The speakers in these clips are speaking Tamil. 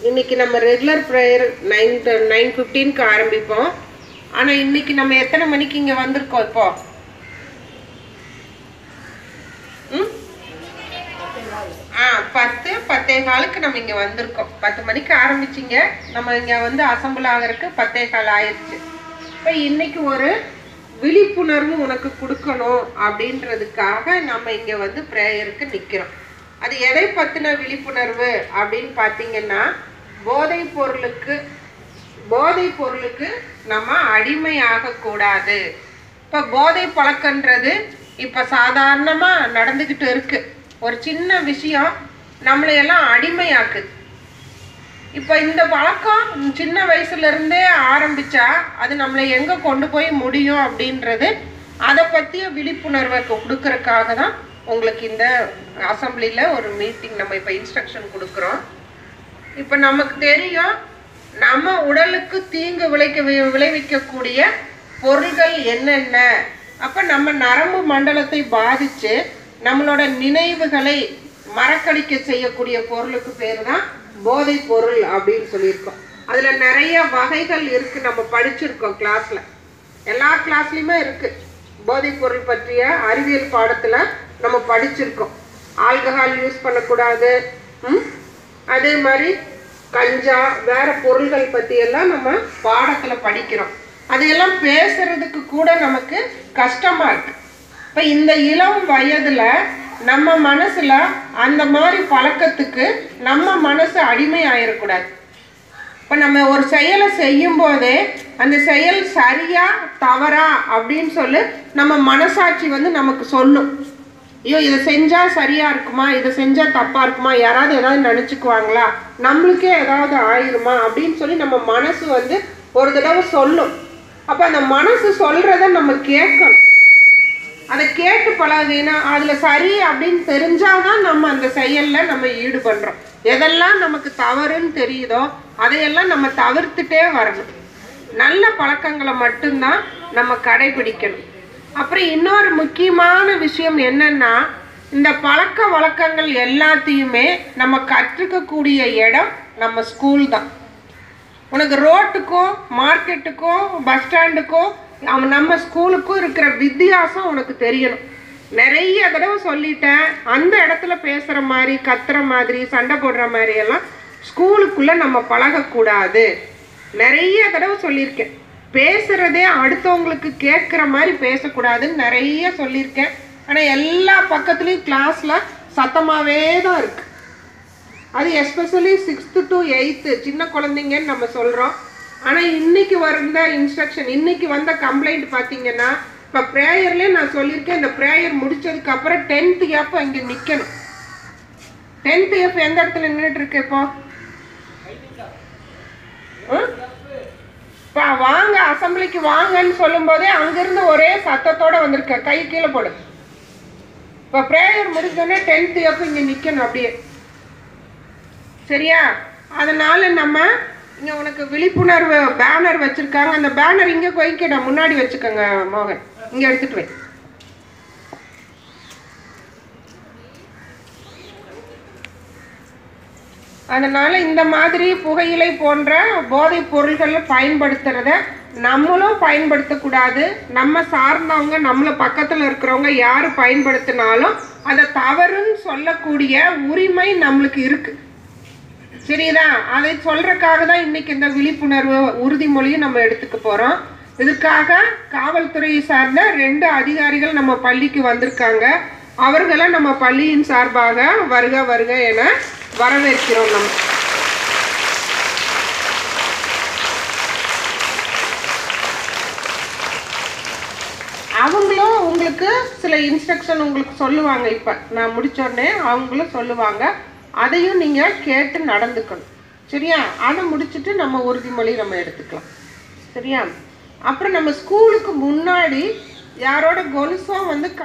இன்னைக்கு நம்ம ரெகுலர் ப்ரேயர் நைன் நைன் ஃபிஃப்டீனுக்கு ஆரம்பிப்போம் ஆனால் இன்னைக்கு நம்ம எத்தனை மணிக்கு இங்கே வந்திருக்கோம் இப்போ ம் ஆ பத்து பத்தே காலுக்கு நம்ம இங்கே வந்திருக்கோம் பத்து மணிக்கு ஆரம்பிச்சிங்க நம்ம இங்கே வந்து அசம்பிள் ஆகிறதுக்கு பத்தே கால் ஆயிடுச்சு இப்போ இன்னைக்கு ஒரு விழிப்புணர்வு உனக்கு கொடுக்கணும் அப்படின்றதுக்காக நம்ம இங்கே வந்து ப்ரேயருக்கு நிற்கிறோம் அது எதை பற்றின விழிப்புணர்வு அப்படின்னு பார்த்தீங்கன்னா போதைப் பொருளுக்கு போதைப் பொருளுக்கு நம்ம அடிமையாகக்கூடாது இப்போ போதை பழக்கன்றது இப்போ சாதாரணமாக நடந்துக்கிட்டு இருக்கு ஒரு சின்ன விஷயம் நம்மளையெல்லாம் அடிமையாக்குது இப்போ இந்த பழக்கம் சின்ன வயசுல இருந்தே ஆரம்பிச்சா அது நம்மளை எங்கே கொண்டு போய் முடியும் அப்படின்றது அதை பற்றிய விழிப்புணர்வை கொடுக்கறதுக்காக தான் உங்களுக்கு இந்த அசம்பிளியில் ஒரு மீட்டிங் நம்ம இப்போ இன்ஸ்ட்ரக்ஷன் கொடுக்குறோம் இப்போ நமக்கு தெரியும் நம்ம உடலுக்கு தீங்கு விளைக்க விளைவிக்கக்கூடிய பொருள்கள் என்னென்ன அப்போ நம்ம நரம்பு மண்டலத்தை பாதித்து நம்மளோட நினைவுகளை மறக்கடிக்க செய்யக்கூடிய பொருளுக்கு பேர் தான் போதைப் பொருள் அப்படின்னு சொல்லியிருக்கோம் அதில் நிறைய வகைகள் இருக்குது நம்ம படிச்சிருக்கோம் கிளாஸில் எல்லா கிளாஸ்லையுமே இருக்குது போதைப் பொருள் பற்றிய அறிவியல் பாடத்தில் நம்ம படிச்சிருக்கோம் ஆல்கஹால் யூஸ் பண்ணக்கூடாது ம்? அதே மாதிரி கஞ்சா வேற பொருள்கள் பற்றி எல்லாம் நம்ம பாடத்தில் படிக்கிறோம் அதையெல்லாம் பேசுறதுக்கு கூட நமக்கு கஷ்டமா இருக்கு இப்போ இந்த இளம் வயதுல நம்ம மனசுல அந்த மாதிரி பழக்கத்துக்கு நம்ம மனசு அடிமை ஆயிடக்கூடாது இப்போ நம்ம ஒரு செயலை செய்யும் போதே அந்த செயல் சரியா தவறா அப்படின்னு சொல்லி நம்ம மனசாட்சி வந்து நமக்கு சொல்லும் ஐயோ இதை செஞ்சா சரியா இருக்குமா இதை செஞ்சா தப்பா இருக்குமா யாராவது ஏதாவது நினச்சிக்குவாங்களா நம்மளுக்கே ஏதாவது ஆயிருமா அப்படின்னு சொல்லி நம்ம மனசு வந்து ஒரு தடவை சொல்லும் அப்போ அந்த மனசு சொல்றத நம்ம கேட்கணும் அதை கேட்டு பழகுனா அதில் சரி அப்படின்னு தெரிஞ்சாதான் நம்ம அந்த செயலில் நம்ம ஈடுபடுறோம் எதெல்லாம் நமக்கு தவறுன்னு தெரியுதோ அதையெல்லாம் நம்ம தவிர்த்துட்டே வரணும் நல்ல பழக்கங்களை மட்டும்தான் நம்ம கடைபிடிக்கணும் அப்புறம் இன்னொரு முக்கியமான விஷயம் என்னன்னா இந்த பழக்க வழக்கங்கள் எல்லாத்தையுமே நம்ம கற்றுக்கக்கூடிய இடம் நம்ம ஸ்கூல் தான் உனக்கு ரோட்டுக்கும் மார்க்கெட்டுக்கும் பஸ் ஸ்டாண்டுக்கும் அவன் நம்ம ஸ்கூலுக்கும் இருக்கிற வித்தியாசம் உனக்கு தெரியணும் நிறைய தடவை சொல்லிட்டேன் அந்த இடத்துல பேசுகிற மாதிரி கத்துற மாதிரி சண்டை போடுற மாதிரி எல்லாம் ஸ்கூலுக்குள்ளே நம்ம பழகக்கூடாது நிறைய தடவை சொல்லியிருக்கேன் பேசுகிறதே அடுத்தவங்களுக்கு கேட்குற மாதிரி பேசக்கூடாதுன்னு நிறைய சொல்லியிருக்கேன் ஆனால் எல்லா பக்கத்துலேயும் கிளாஸில் சத்தமாகவே தான் இருக்குது அது எஸ்பெஷலி சிக்ஸ்த்து டு எயித்து சின்ன குழந்தைங்கன்னு நம்ம சொல்கிறோம் ஆனால் இன்னைக்கு வந்த இன்ஸ்ட்ரக்ஷன் இன்னைக்கு வந்த கம்ப்ளைண்ட் பார்த்தீங்கன்னா இப்போ ப்ரேயர்லேயே நான் சொல்லியிருக்கேன் இந்த ப்ரேயர் முடிச்சதுக்கு அப்புறம் டென்த்து எஃப் இங்கே நிற்கணும் டென்த்து எஃப் எந்த இடத்துல நின்றுட்டு இருக்கு இப்போ ம்? இப்போ வாங்க அசம்பிளிக்கு வாங்கன்னு சொல்லும்போதே அங்கிருந்து ஒரே சத்தத்தோட வந்திருக்க கை கீழே போடு இப்போ ப்ரேயர் முடிஞ்சோடனே டென்த்து எஃப் இங்கே நிற்கணும் அப்படியே சரியா அதனால நம்ம இங்கே உனக்கு விழிப்புணர்வு பேனர் வச்சுருக்காங்க அந்த பேனர் இங்கே கொய்க்கடா முன்னாடி வச்சுக்கோங்க மோகன் இங்கே எடுத்துகிட்டு வை அதனால இந்த மாதிரி புகையிலை போன்ற போதைப் பொருள்களை பயன்படுத்துறத நம்மளும் பயன்படுத்தக்கூடாது நம்ம சார்ந்தவங்க நம்மள பக்கத்தில் இருக்கிறவங்க யார் பயன்படுத்தினாலும் அதை தவறுன்னு சொல்லக்கூடிய உரிமை நம்மளுக்கு இருக்கு சரிதா அதை சொல்றதுக்காக தான் இன்னைக்கு இந்த விழிப்புணர்வு உறுதிமொழியும் நம்ம எடுத்துக்க போறோம் இதுக்காக காவல்துறையை சார்ந்த ரெண்டு அதிகாரிகள் நம்ம பள்ளிக்கு வந்திருக்காங்க அவர்களை நம்ம பள்ளியின் சார்பாக வருக வருக என வரவேற்கிறோம் நம்ம அவங்களும் உங்களுக்கு சில இன்ஸ்ட்ரக்ஷன் உங்களுக்கு சொல்லுவாங்க இப்போ நான் முடிச்ச உடனே அவங்களும் சொல்லுவாங்க அதையும் நீங்கள் கேட்டு நடந்துக்கணும் சரியா அதை முடிச்சுட்டு நம்ம உறுதிமொழி நம்ம எடுத்துக்கலாம் சரியா அப்புறம் நம்ம ஸ்கூலுக்கு முன்னாடி யாரோட கொலுசும் வந்து க-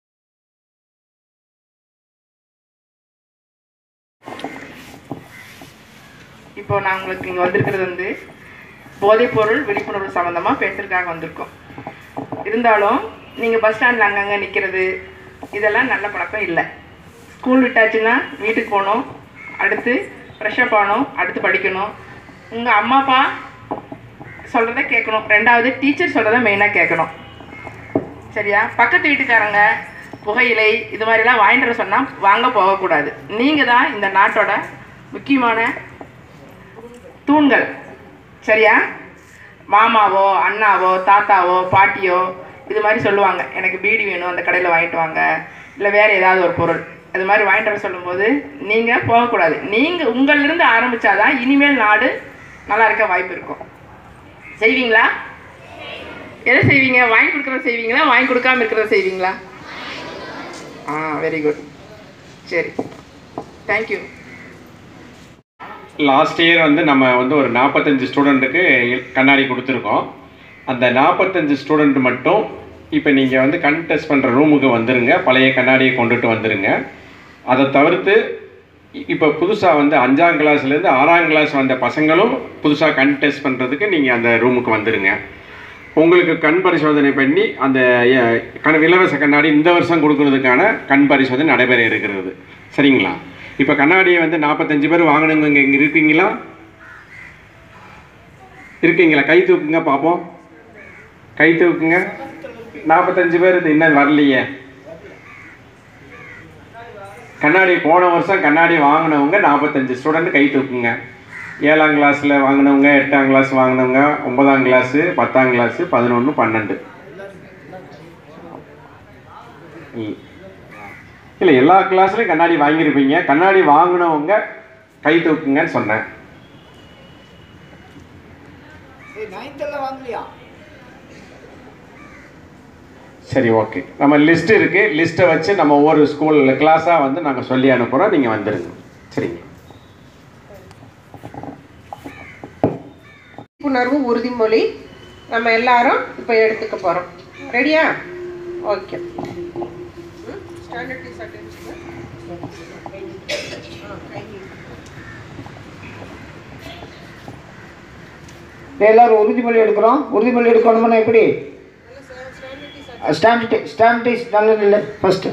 இப்போ நான் உங்களுக்கு இங்கே வந்திருக்கிறது வந்து போதைப்பொருள் விழிப்புணர்வு சம்மந்தமாக பேசுறதுக்காக வந்திருக்கோம் இருந்தாலும் நீங்கள் பஸ் ஸ்டாண்டில் அங்கங்கே நிற்கிறது இதெல்லாம் நல்ல பழக்கம் இல்லை ஸ்கூல் விட்டாச்சுன்னா வீட்டுக்கு போகணும் அடுத்து ஃப்ரெஷ்அப் ஆகணும் அடுத்து படிக்கணும் உங்கள் அம்மா அப்பா சொல்கிறத கேட்கணும் ரெண்டாவது டீச்சர் சொல்கிறத மெயினாக கேட்கணும் சரியா பக்கத்து வீட்டுக்காரங்க புகையிலை இது மாதிரிலாம் வாங்கிட்டு வர சொன்னால் வாங்க போகக்கூடாது நீங்கள் தான் இந்த நாட்டோட முக்கியமான தூண்கள் சரியா மாமாவோ அண்ணாவோ தாத்தாவோ பாட்டியோ இது மாதிரி சொல்லுவாங்க எனக்கு பீடி வேணும் அந்த கடையில் வாங்கிட்டு வாங்க இல்லை வேறு ஏதாவது ஒரு பொருள் அது மாதிரி வாங்கிட்டு வர சொல்லும்போது நீங்கள் போகக்கூடாது நீங்கள் உங்களிலிருந்து ஆரம்பித்தாதான் இனிமேல் நாடு நல்லா இருக்க வாய்ப்பு இருக்கும் செய்வீங்களா எதை செய்வீங்க வாங்கி கொடுக்குறத செய்வீங்களா வாங்கி கொடுக்காம இருக்கிறத செய்வீங்களா ஆ வெரி குட் சரி தேங்க்யூ லாஸ்ட் இயர் வந்து நம்ம வந்து ஒரு நாற்பத்தஞ்சு ஸ்டூடெண்ட்டுக்கு கண்ணாடி கொடுத்துருக்கோம் அந்த நாற்பத்தஞ்சு ஸ்டூடெண்ட் மட்டும் இப்போ நீங்கள் வந்து கண் டெஸ்ட் பண்ணுற ரூமுக்கு வந்துருங்க பழைய கண்ணாடியை கொண்டுட்டு வந்துருங்க அதை தவிர்த்து இப்போ புதுசாக வந்து அஞ்சாம் கிளாஸ்லேருந்து ஆறாம் கிளாஸ் வந்த பசங்களும் புதுசாக கண் டெஸ்ட் பண்ணுறதுக்கு நீங்கள் அந்த ரூமுக்கு வந்துருங்க உங்களுக்கு கண் பரிசோதனை பண்ணி அந்த அஹ், கண் இலவச கண்ணாடி இந்த வருஷம் கொடுக்கறதுக்கான கண் பரிசோதனை நடைபெற இருக்கிறது சரிங்களா இப்போ கண்ணாடியை வந்து நாற்பத்தஞ்சு பேர் வாங்கணுங்க இங்கே இங்கே இருக்கீங்களா இருக்கீங்களா கை தூக்குங்க பார்ப்போம் கை தூக்குங்க நாற்பத்தஞ்சு பேர் இது இன்னும் வரலையே கண்ணாடி போன வருஷம் கண்ணாடி வாங்கினவங்க நாற்பத்தஞ்சு ஸ்டூடெண்ட் கை தூக்குங்க ஏழாம் கிளாஸில் வாங்கினவங்க எட்டாம் கிளாஸ் வாங்கினவங்க ஒன்பதாம் கிளாஸு பத்தாம் கிளாஸு பதினொன்று பன்னெண்டு ம். இல்லை எல்லா கிளாஸ்லையும் கண்ணாடி வாங்கியிருப்பீங்க கண்ணாடி வாங்கினவங்க கை தூக்குங்கன்னு சொன்னேன் நைன்த்தெல்லாம் வாங்கலையா சரி ஓகே நம்ம லிஸ்ட் இருக்குது லிஸ்ட்டை வச்சு நம்ம ஒவ்வொரு ஸ்கூலில் கிளாஸாக வந்து நாங்கள் சொல்லி அனுப்புகிறோம் நீங்கள் வந்துடுங்க சரிங்க விழிப்புணர்வு உறுதிமொழி நம்ம எல்லாரும் இப்போ எடுத்துக்க போகிறோம் ரெடியா ஓகே ஸ்டாண்டர்ட் டீ எல்லாரும் உறுதிமொழி எடுக்கிறோம் உறுதிமொழி எடுக்கணும்னா எப்படி ஸ்டாண்டர்ட் ஸ்டாண்டர்டைஸ் நல்லது இல்லை first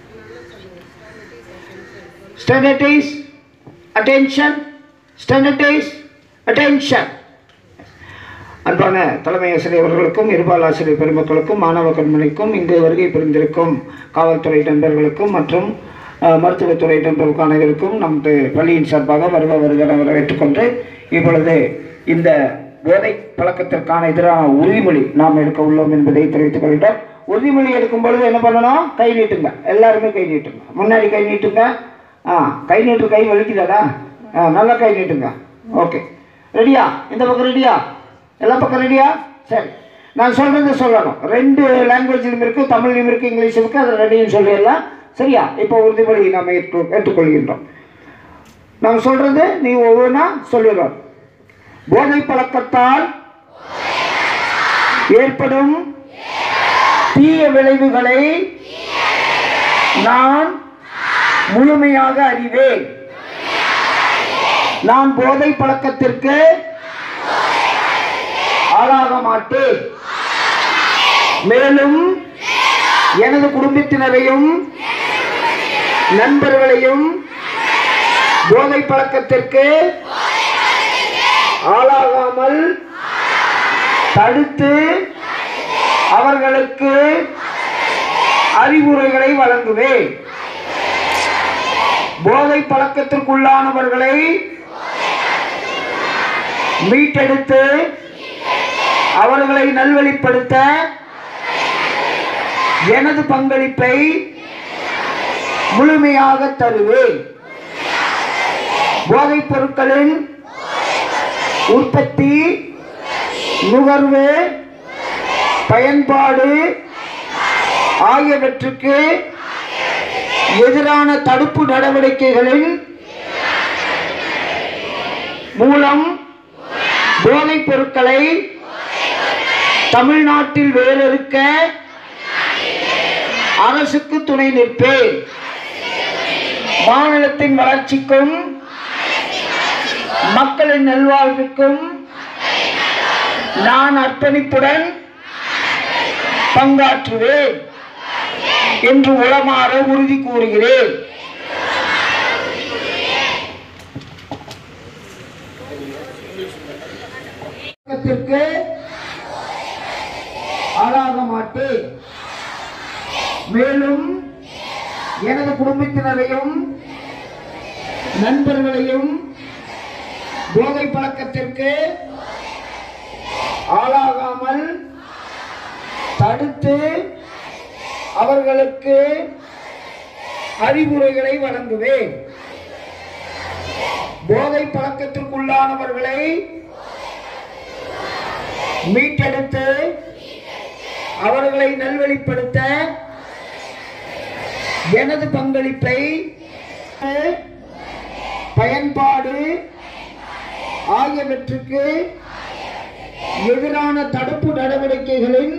stand at ease attention stand at ease attention அன்பான தலைமை ஆசிரியர் அவர்களுக்கும் இருபால் ஆசிரியர் பெருமக்களுக்கும் மாணவ கண்மணிக்கும் இங்கு வருகை புரிந்திருக்கும் காவல்துறை நண்பர்களுக்கும் மற்றும் அஹ், மருத்துவத்துறை நண்பர்களுக்கும் அனைவருக்கும் நமது பள்ளியின் சார்பாக வருக வருக வரவேற்றுக்கொண்டு இப்பொழுது இந்த போதை பழக்கத்திற்கான எதிரான உறுதிமொழி நாம் எடுக்க உள்ளோம் என்பதை தெரிவித்துக் கொள்கிறோம் உறுதிமொழி எடுக்கும் பொழுது என்ன பண்ணணும் கை நீட்டுங்க எல்லாருமே கை நீட்டுங்க முன்னாடி கை நீட்டுங்க ஆ கை நீட்டு கை வலிக்குதாடா ஆ நல்லா கை நீட்டுங்க ஓகே ரெடியா இந்த பக்கம் ரெடியா எல்லா பக்கம் ரெடியா சரி நான் சொல்றது சொல்லணும் ரெண்டு லாங்குவேஜ்லையும் இருக்குது தமிழ்லையும் இருக்குது இங்கிலீஷ் இருக்குது அது ரெண்டையும் சொல்லிடலாம் சரியா இப்போ உறுதிமொழி நாம் ஏற்று ஏற்றுக்கொள்கின்றோம் நான் சொல்றது நீ ஒவ்வொன்றா சொல்லிடுறோம் போதை பழக்கத்தால் ஏற்படும் தீய விளைவுகளை நான் முழுமையாக அறிவேன் நான் போதை பழக்கத்திற்கு ஆளாக மாட்டேன் மேலும் எனது குடும்பத்தினரையும் நண்பர்களையும் போதை பழக்கத்திற்கு ஆளாகாமல் தடுத்து அவர்களுக்கு அறிவுரைகளை வழங்குவேன் போதை பழக்கத்திற்குள்ளானவர்களை மீட்டெடுத்து அவர்களை நல்வழிப்படுத்த எனது பங்களிப்பை முழுமையாக தருவேன் போதைப் பொருட்களின் உற்பத்தி நுகர்வு பயன்பாடு ஆகியவற்றுக்கு எதிரான தடுப்பு நடவடிக்கைகளின் மூலம் போதைப் பொருட்களை தமிழ்நாட்டில் வேறறுக்க அரசுக்கு துணை நிற்பேன் மாநிலத்தின் வளர்ச்சிக்கும் மக்களின் நல்வாழ்வுக்கும் நான் அர்ப்பணிப்புடன் பங்காற்றுவேன் என்று உளமாற உறுதி கூறுகிறேன் பழக்கத்திற்கு ஆளாக மாட்டேன் மேலும் எனது குடும்பத்தினரையும் நண்பர்களையும் போதை பழக்கத்திற்கு ஆளாகாமல் தடுத்து அவர்களுக்கு அறிவுரைகளை வழங்குவேன் போதை பழக்கத்திற்குள்ளானவர்களை மீட்டெடுத்து அவர்களை நல்வழிப்படுத்த எனது பங்களிப்பை பயன்பாடு ஆகியவற்றுக்கு எதிரான தடுப்பு நடவடிக்கைகளின்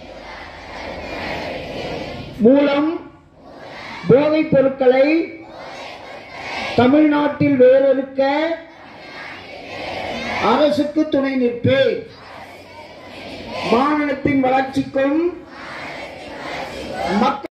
மூலம் போதைப் பொருட்களை தமிழ்நாட்டில் வேறொருக்க அரசுக்கு துணை நிற்பேன் மாநிலத்தின் வளர்ச்சிக்கும் மக்கள்